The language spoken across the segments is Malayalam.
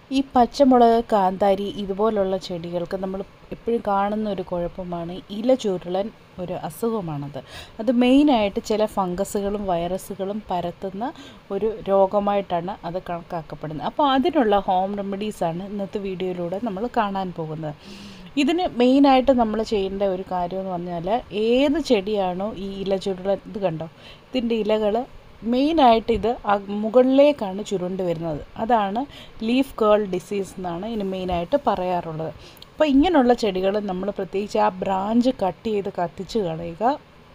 ഈ പച്ചമുളക് കാന്താരി ഇതുപോലുള്ള ചെടികൾക്ക് നമ്മൾ എപ്പോഴും കാണുന്ന ഒരു കുഴപ്പമാണ് ഇല ചുരുളൻ ഒരു അസുഖമാണത് അത് മെയിനായിട്ട് ചില ഫംഗസുകളും വൈറസുകളും പരത്തുന്ന ഒരു രോഗമായിട്ടാണ് അത് കണക്കാക്കപ്പെടുന്നത് അപ്പോൾ അതിനുള്ള ഹോം റെമഡീസാണ് ഇന്നത്തെ വീഡിയോയിലൂടെ നമ്മൾ കാണാൻ പോകുന്നത് ഇതിന് മെയിനായിട്ട് നമ്മൾ ചെയ്യേണ്ട ഒരു കാര്യം എന്ന് പറഞ്ഞാൽ ഏത് ചെടിയാണോ ഈ ഇല ചുരുളൻ ഇത് കണ്ടോ ഇതിൻ്റെ ഇലകൾ മെയിനായിട്ട് ഇത് മുകളിലേക്കാണ് ചുരുണ്ട് വരുന്നത് അതാണ് ലീഫ് കേൾ ഡിസീസ് എന്നാണ് ഇതിന് മെയിനായിട്ട് പറയാറുള്ളത് അപ്പോൾ ഇങ്ങനെയുള്ള ചെടികൾ നമ്മൾ പ്രത്യേകിച്ച് ആ ബ്രാഞ്ച് കട്ട് ചെയ്ത് കത്തിച്ച് കളയുക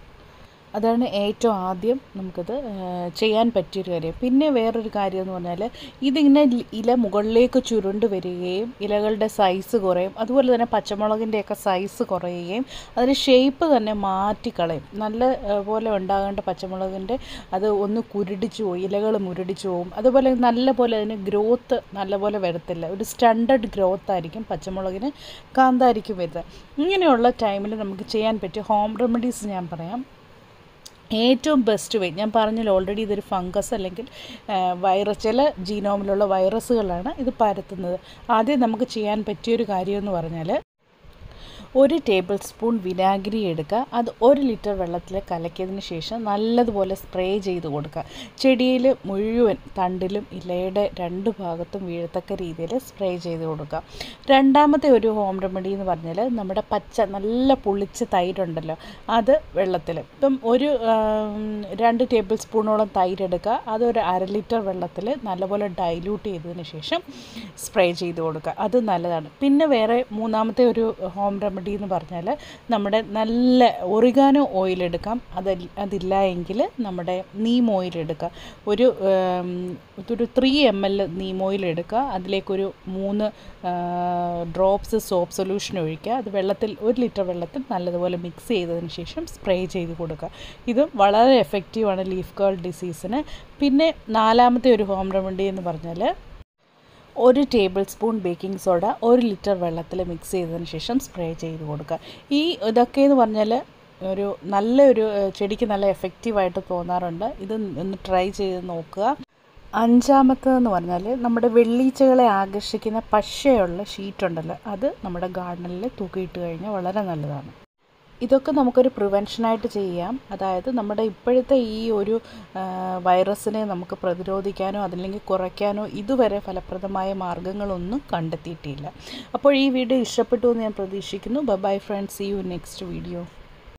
അതാണ് ഏറ്റവും ആദ്യം നമുക്കത് ചെയ്യാൻ പറ്റിയൊരു കാര്യം പിന്നെ വേറൊരു കാര്യം എന്ന് പറഞ്ഞാൽ ഇതിങ്ങനെ ഇല മുകളിലേക്ക് ചുരുണ്ട് വരികയും ഇലകളുടെ സൈസ് കുറയും അതുപോലെ തന്നെ പച്ചമുളകിൻ്റെയൊക്കെ സൈസ് കുറയുകയും അതിന് ഷേപ്പ് തന്നെ മാറ്റിക്കളയും നല്ല പോലെ ഉണ്ടാകേണ്ട പച്ചമുളകിൻ്റെ അത് ഒന്ന് കുരുടിച്ചു പോകും ഇലകൾ മുരടിച്ചു പോകും അതുപോലെ നല്ല പോലെ അതിന് ഗ്രോത്ത് നല്ലപോലെ വരത്തില്ല ഒരു സ്റ്റാൻഡേർഡ് ഗ്രോത്ത് ആയിരിക്കും പച്ചമുളകിന് കാന്താരിക്കും വരുന്നത് ഇങ്ങനെയുള്ള ടൈമിൽ നമുക്ക് ചെയ്യാൻ പറ്റിയ ഹോം റെമഡീസ് ഞാൻ പറയാം ഏറ്റവും ബെസ്റ്റ് വേ ഞാൻ പറഞ്ഞല്ലോ ഓൾറെഡി ഇതൊരു ഫംഗസ് അല്ലെങ്കിൽ വൈറസ് ചില ജീനോമിലുള്ള വൈറസുകളാണ് ഇത് പരത്തുന്നത് ആദ്യം നമുക്ക് ചെയ്യാൻ പറ്റിയൊരു കാര്യം എന്ന് പറഞ്ഞാൽ ഒരു ടേബിൾ സ്പൂൺ വിനാഗിരി എടുക്കുക അത് ഒരു ലിറ്റർ വെള്ളത്തിൽ കലക്കിയതിന് ശേഷം നല്ലതുപോലെ സ്പ്രേ ചെയ്ത് കൊടുക്കുക ചെടിയിൽ മുഴുവൻ തണ്ടിലും ഇലയുടെ രണ്ട് ഭാഗത്തും വീഴത്തക്ക രീതിയിൽ സ്പ്രേ ചെയ്ത് കൊടുക്കുക രണ്ടാമത്തെ ഒരു ഹോം റെമഡി എന്ന് പറഞ്ഞാൽ നമ്മുടെ പച്ച നല്ല പുളിച്ച തൈരുണ്ടല്ലോ അത് വെള്ളത്തിൽ ഇപ്പം ഒരു രണ്ട് ടേബിൾ സ്പൂണോളം തൈര് എടുക്കുക അതൊരു അര ലിറ്റർ വെള്ളത്തിൽ നല്ലപോലെ ഡൈല്യൂട്ട് ചെയ്തതിന് ശേഷം സ്പ്രേ ചെയ്ത് കൊടുക്കുക അത് നല്ലതാണ് പിന്നെ വേറെ മൂന്നാമത്തെ ഒരു ഹോം റെമഡി റെമഡി എന്ന് പറഞ്ഞാൽ നമ്മുടെ നല്ല ഒറിഗാനോ ഓയിൽ എടുക്കാം അത് അതില്ല എങ്കിൽ നമ്മുടെ നീം ഓയിൽ എടുക്കുക ഒരു ഒരു three M L neem oil എടുക്കുക അതിലേക്കൊരു മൂന്ന് ഡ്രോപ്സ് സോപ്പ് സൊല്യൂഷൻ ഒഴിക്കുക അത് വെള്ളത്തിൽ ഒരു ലിറ്റർ വെള്ളത്തിൽ നല്ലതുപോലെ മിക്സ് ചെയ്തതിന് ശേഷം സ്പ്രേ ചെയ്ത് കൊടുക്കുക ഇത് വളരെ എഫക്റ്റീവാണ് ലീഫ് കേൾ ഡിസീസിന് പിന്നെ നാലാമത്തെ ഒരു ഹോം റെമഡി എന്ന് പറഞ്ഞാൽ ഒരു ടേബിൾ സ്പൂൺ ബേക്കിംഗ് സോഡ ഒരു ലിറ്റർ വെള്ളത്തിൽ മിക്സ് ചെയ്തതിന് ശേഷം സ്പ്രേ ചെയ്ത് കൊടുക്കുക ഈ ഇതൊക്കെ എന്ന് പറഞ്ഞാൽ ഒരു നല്ലൊരു ചെടിക്ക് നല്ല എഫക്റ്റീവായിട്ട് തോന്നാറുണ്ട് ഇത് ഒന്ന് ട്രൈ ചെയ്ത് നോക്കുക അഞ്ചാമത്തേതെന്ന് പറഞ്ഞാൽ നമ്മുടെ വെള്ളീച്ചകളെ ആകർഷിക്കുന്ന പശയുള്ള ഷീറ്റുണ്ടല്ലോ അത് നമ്മുടെ ഗാർഡനിൽ തൂക്കിയിട്ട് കഴിഞ്ഞാൽ വളരെ നല്ലതാണ് ഇതൊക്കെ നമുക്കൊരു പ്രിവെൻഷനായിട്ട് ചെയ്യാം അതായത് നമ്മുടെ ഇപ്പോഴത്തെ ഈ ഒരു വൈറസിനെ നമുക്ക് പ്രതിരോധിക്കാനോ അതല്ലെങ്കിൽ കുറയ്ക്കാനോ ഇതുവരെ ഫലപ്രദമായ മാർഗങ്ങളൊന്നും കണ്ടെത്തിയിട്ടില്ല അപ്പോൾ ഈ വീഡിയോ ഇഷ്ടപ്പെട്ടു എന്ന് ഞാൻ പ്രതീക്ഷിക്കുന്നു bye friends see you next video